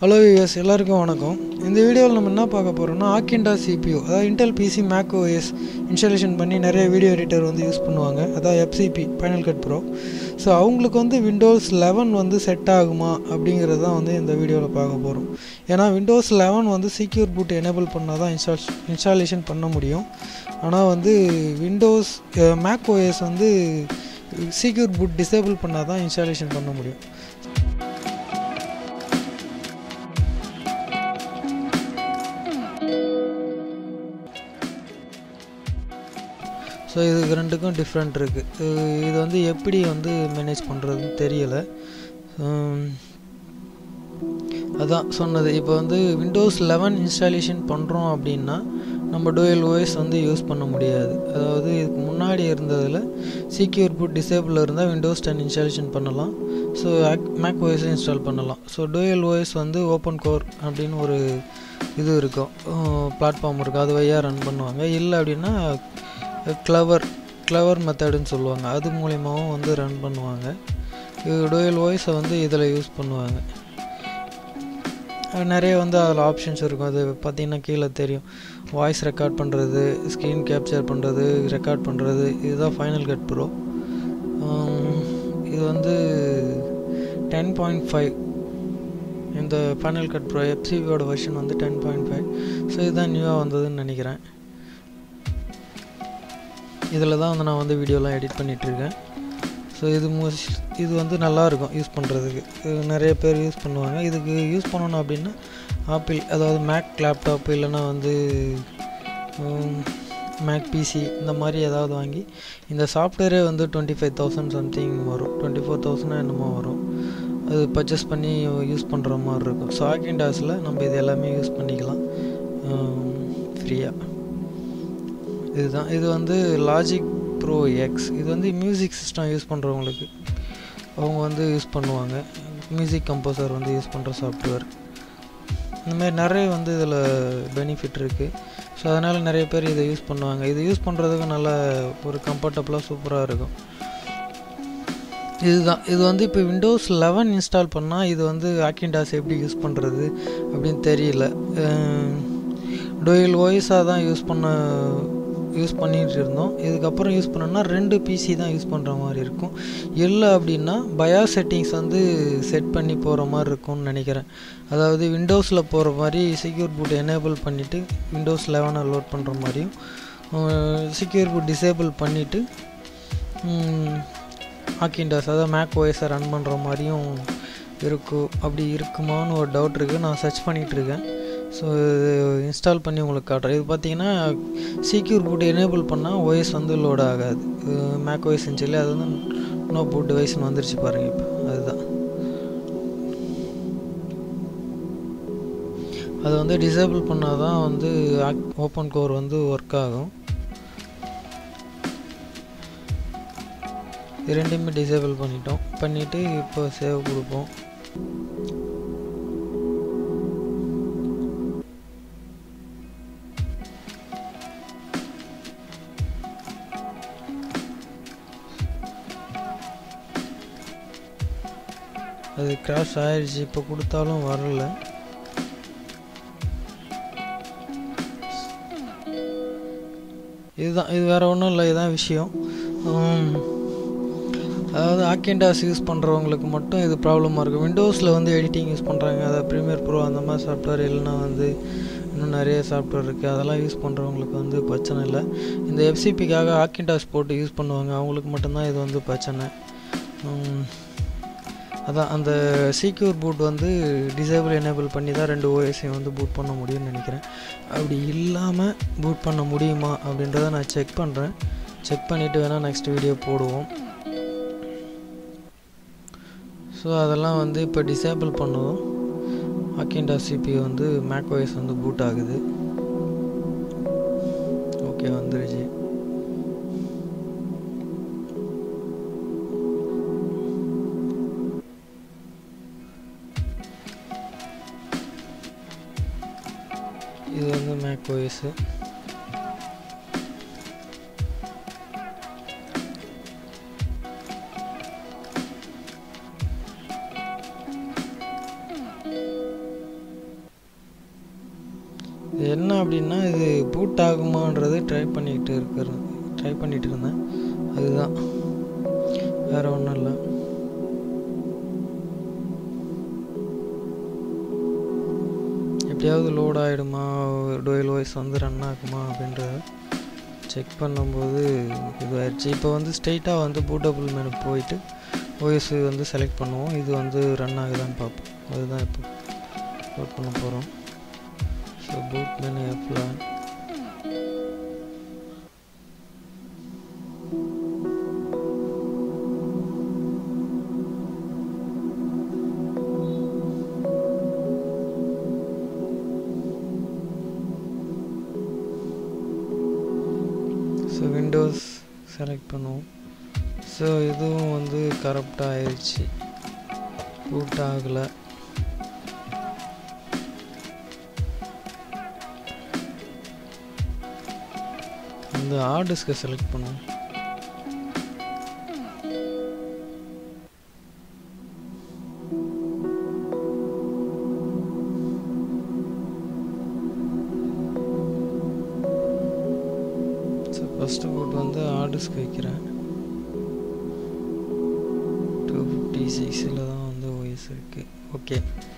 hello US எல்லாருக்கும் வணக்கம் இந்த வீடியோவில் நம்ம என்ன பார்க்க போகிறோம்னா ஆக்கிண்டா சிபியூ அதாவது Intel PC Mac OS installation பண்ணி நிறைய வீடியோ எடிட்டர் வந்து யூஸ் பண்ணுவாங்க அதாவது FCP final cut pro so அவங்களுக்கு வந்து விண்டோஸ் லெவன் வந்து செட் ஆகுமா அப்படிங்கிறது தான் வந்து இந்த வீடியோவில் பார்க்க போகிறோம் ஏன்னா விண்டோஸ் லெவன் வந்து சீக்யூர் பூட் எனேபிள் பண்ணால் தான் இன்ஸ்டால் இன்ஸ்டாலேஷன் பண்ண முடியும் ஆனால் வந்து விண்டோஸ் மேக் ஓஎஸ் வந்து சீக்யூர் பூட் டிசேபிள் பண்ணால் தான் இன்ஸ்டாலேஷன் பண்ண முடியும் ஸோ இதுக்கு ரெண்டுக்கும் டிஃப்ரெண்ட் இருக்குது இது வந்து எப்படி வந்து மேனேஜ் பண்ணுறதுன்னு தெரியலை அதான் சொன்னது இப்போ வந்து விண்டோஸ் லெவன் இன்ஸ்டாலேஷன் பண்ணுறோம் அப்படின்னா நம்ம டூயல் ஓஎஸ் வந்து யூஸ் பண்ண முடியாது அதாவது இதுக்கு முன்னாடி இருந்ததில் சீக்யூர் புட் டிசேபிள் இருந்தால் விண்டோஸ் டென் இன்ஸ்டாலேஷன் பண்ணலாம் ஸோ மேக் ஓஎஸ் இன்ஸ்டால் பண்ணலாம் ஸோ டூயல் ஓஎஸ் வந்து ஓப்பன் கோர் அப்படின்னு ஒரு இது இருக்கும் பிளாட்ஃபார்ம் இருக்கும் அது வழியாக ரன் பண்ணுவாங்க இல்லை அப்படின்னா க்ளவர் க்ளவர் மெத்தடுன்னு சொல்லுவாங்க அது மூலிமாவும் வந்து ரன் பண்ணுவாங்க டூயல் வாய்ஸை வந்து இதில் யூஸ் பண்ணுவாங்க நிறைய வந்து அதில் ஆப்ஷன்ஸ் இருக்கும் அது பார்த்திங்கன்னா கீழே தெரியும் வாய்ஸ் ரெக்கார்ட் பண்ணுறது ஸ்க்ரீன் கேப்சர் பண்ணுறது ரெக்கார்ட் பண்ணுறது இதுதான் ஃபைனல் கட் ப்ரோ இது வந்து டென் பாயிண்ட் ஃபைவ் இந்த ஃபைனல் கட் ப்ரோ எஃப்சிபியோட வெர்ஷன் வந்து டென் பாயிண்ட் ஃபைவ் ஸோ இதுதான் நியூவாக வந்ததுன்னு நினைக்கிறேன் இதில் தான் வந்து நான் வந்து வீடியோலாம் எடிட் பண்ணிகிட்ருக்கேன் ஸோ இது மோஸ்ட் இது வந்து நல்லாயிருக்கும் யூஸ் பண்ணுறதுக்கு நிறைய பேர் யூஸ் பண்ணுவாங்க இதுக்கு யூஸ் பண்ணணும் அப்படின்னா ஆப்பிள் அதாவது மேக் லேப்டாப் இல்லைன்னா வந்து மேக் பிசி இந்த மாதிரி ஏதாவது வாங்கி இந்த சாஃப்ட்வேரே வந்து டுவெண்ட்டி ஃபைவ் தௌசண்ட் சம்திங் வரும் டுவெண்ட்டி ஃபோர் தௌசண்ட் என்னமோ வரும் அது பர்ச்சேஸ் பண்ணி யூஸ் பண்ணுற மாதிரி இருக்கும் ஸோ ஆக்கிண்டாஸில் நம்ம இது எல்லாமே யூஸ் பண்ணிக்கலாம் ஃப்ரீயாக இதுதான் இது வந்து லாஜிக் ப்ரோ எக்ஸ் இது வந்து மியூசிக் சிஸ்டம் யூஸ் பண்ணுறவங்களுக்கு அவங்க வந்து யூஸ் பண்ணுவாங்க மியூசிக் கம்போசர் வந்து யூஸ் பண்ணுற சாஃப்ட்வேர் இந்தமாதிரி நிறைய வந்து இதில் பெனிஃபிட் இருக்குது ஸோ அதனால் நிறைய பேர் இதை யூஸ் பண்ணுவாங்க இது யூஸ் பண்ணுறதுக்கு நல்ல ஒரு கம்ஃபர்டபுளாக சூப்பராக இருக்கும் இதுதான் இது வந்து இப்போ விண்டோஸ் லெவன் இன்ஸ்டால் பண்ணால் இது வந்து ஆக்கிண்டாஸ் எப்படி யூஸ் பண்ணுறது அப்படின்னு தெரியல டொயல் வாய்ஸாக தான் யூஸ் பண்ண யூஸ் பண்ணிகிட்டு இருந்தோம் இதுக்கப்புறம் யூஸ் பண்ணோன்னா ரெண்டு பிசி தான் யூஸ் பண்ணுற மாதிரி இருக்கும் இல்லை அப்படின்னா பயா செட்டிங்ஸ் வந்து செட் பண்ணி போகிற மாதிரி இருக்கும்னு நினைக்கிறேன் அதாவது விண்டோஸில் போகிற மாதிரி செக்யூர் பூட் எனேபிள் பண்ணிவிட்டு விண்டோஸ் லெவனை லோட் பண்ணுற மாதிரியும் செக்யூர் பூட் டிசேபிள் பண்ணிவிட்டு ஆக்கிண்டாஸ் அதாவது மேக் ஓஎஸை ரன் பண்ணுற மாதிரியும் இருக்கும் அப்படி இருக்குமான்னு ஒரு டவுட் இருக்குது நான் சர்ச் பண்ணிகிட்ருக்கேன் ஸோ இது இன்ஸ்டால் பண்ணி உங்களுக்கு காட்டுறேன் இது பார்த்தீங்கன்னா சீக்யூர் பூட் எனேபிள் பண்ணால் ஓஎஸ் வந்து லோட் ஆகாது மேக் ஓஎஸ் சொல்லி அது வந்து நோ பூட் டிவைஸ்னு வந்துருச்சு பாருங்கள் இப்போ அதுதான் அது வந்து டிசேபிள் பண்ணால் தான் வந்து ஓப்பன் கோர் வந்து ஒர்க் ஆகும் இது ரெண்டுமே டிசேபிள் பண்ணிட்டோம் பண்ணிவிட்டு இப்போ சேவ் கொடுப்போம் அது கிராஷ் ஆயிடுச்சு இப்போ கொடுத்தாலும் வரல இதுதான் இது வேறு ஒன்றும் இல்லை இதுதான் விஷயம் அதாவது ஆக்கிண்டாஸ் யூஸ் பண்ணுறவங்களுக்கு மட்டும் இது ப்ராப்ளமாக இருக்கும் விண்டோஸில் வந்து எடிட்டிங் யூஸ் பண்ணுறாங்க அதாவது ப்ரீமியர் ப்ரோ அந்த மாதிரி சாஃப்ட்வேர் இல்லைனா வந்து இன்னும் நிறைய சாஃப்ட்வேர் இருக்குது அதெல்லாம் யூஸ் பண்ணுறவங்களுக்கு வந்து பிரச்சனை இல்லை இந்த எஃப்சிபிக்காக ஆக்கிண்டாஸ் போட்டு யூஸ் பண்ணுவாங்க அவங்களுக்கு மட்டும்தான் இது வந்து பிரச்சனை அதான் அந்த சீக்யூர் பூட் வந்து டிசேபிள் எனேபிள் பண்ணி தான் ரெண்டு ஓஎஸையும் வந்து பூட் பண்ண முடியும்னு நினைக்கிறேன் அப்படி இல்லாமல் பூட் பண்ண முடியுமா அப்படின்றத நான் செக் பண்ணுறேன் செக் பண்ணிவிட்டு வேணால் நெக்ஸ்ட் வீடியோ போடுவோம் ஸோ அதெல்லாம் வந்து இப்போ டிசேபிள் பண்ணதும் அக்கிண்டா சிபி வந்து மேக் ஓஎஸ் வந்து பூட் ஆகுது ஓகே வந்துருச்சு இது வந்து மேக் ஓஎஸ்ஸு இது என்ன அப்படின்னா இது பூட் ஆகுமான்றது ட்ரை பண்ணிக்கிட்டு இருக்கிற ட்ரை பண்ணிகிட்டு இருந்தேன் அதுதான் வேறு ஒன்றும் இல்லை எப்படியாவது லோட் ஆகிடுமா டொயல் வாய்ஸ் வந்து ரன் ஆகுமா அப்படின்றத செக் பண்ணும்போது இதுவாகிடுச்சு இப்போ வந்து ஸ்ட்ரெயிட்டாக வந்து பூட்டபிள் மெனு போயிட்டு ஓஎஸ் வந்து செலக்ட் பண்ணுவோம் இது வந்து ரன் ஆகுதான்னு பார்ப்போம் அதுதான் இப்போ லோட் பண்ண போகிறோம் ஸோ பூட் மெனு எஃப்ல ஸோ விண்டோஸ் செலக்ட் பண்ணுவோம் ஸோ இதுவும் வந்து கரப்டாக ஆயிடுச்சு பூட் ஆகலை இந்த ஹார்ட் டிஸ்கை செலக்ட் பண்ணுவோம் ஸோ ஃபஸ்ட்டு போட் வந்து ஹார்ட் டிஸ்க் வைக்கிறேன் டூ ஃபிஃப்டி சிக்ஸில் தான் வந்து ஓஎஸ் இருக்குது ஓகே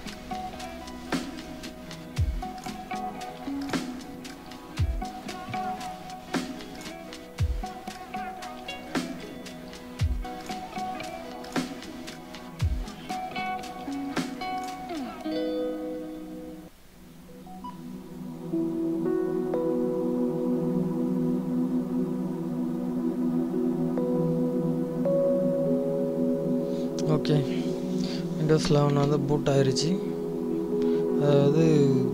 ஓகே விண்டோஸ் லெவன் வந்து பூட் ஆயிருச்சு அதாவது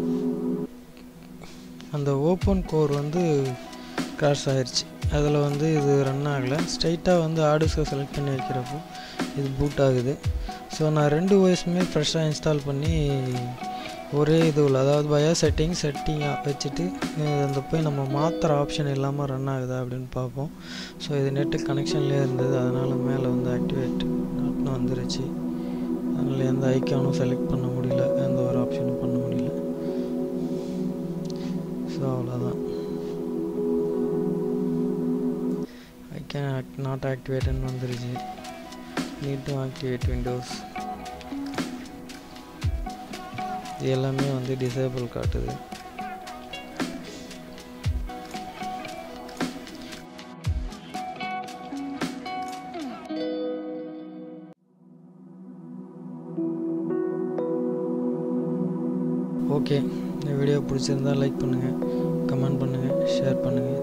அந்த ஓப்பன் கோர் வந்து கிராஷ் ஆயிருச்சு அதில் வந்து இது ரன் ஆகலை ஸ்ட்ரைட்டாக வந்து ஆடிஸ்கை செலக்ட் பண்ணி வைக்கிறப்போ இது பூட் ஆகுது ஸோ நான் ரெண்டு ஓஎஸுமே ஃப்ரெஷ்ஷாக இன்ஸ்டால் பண்ணி ஒரே இதுவில் அதாவது பயோ செட்டிங் செட்டிங்காக வச்சுட்டு அந்த போய் நம்ம மாற்றுற ஆப்ஷன் இல்லாமல் ரன் ஆகுதா அப்படின்னு பார்ப்போம் ஸோ இது நெட்டு கனெக்ஷன்லேயே இருந்தது அதனால் மேலே வந்து ஆக்டிவேட் நாட்னு வந்துருச்சு அதனால் எந்த ஐக்கானும் செலக்ட் பண்ண முடியல எந்த ஒரு ஆப்ஷனும் பண்ண முடியல ஸோ அவ்வளோதான் ஐ கேன் ஆக்ட் நாட் ஆக்டிவேட்னு வந்துருச்சு நீட் டு ஆக்டிவேட் விண்டோஸ் இது எல்லாமே வந்து டிசேபிள் காட்டுது ஓகே இந்த வீடியோ பிடிச்சிருந்தா லைக் பண்ணுங்கள் கமெண்ட் பண்ணுங்கள் ஷேர் பண்ணுங்கள்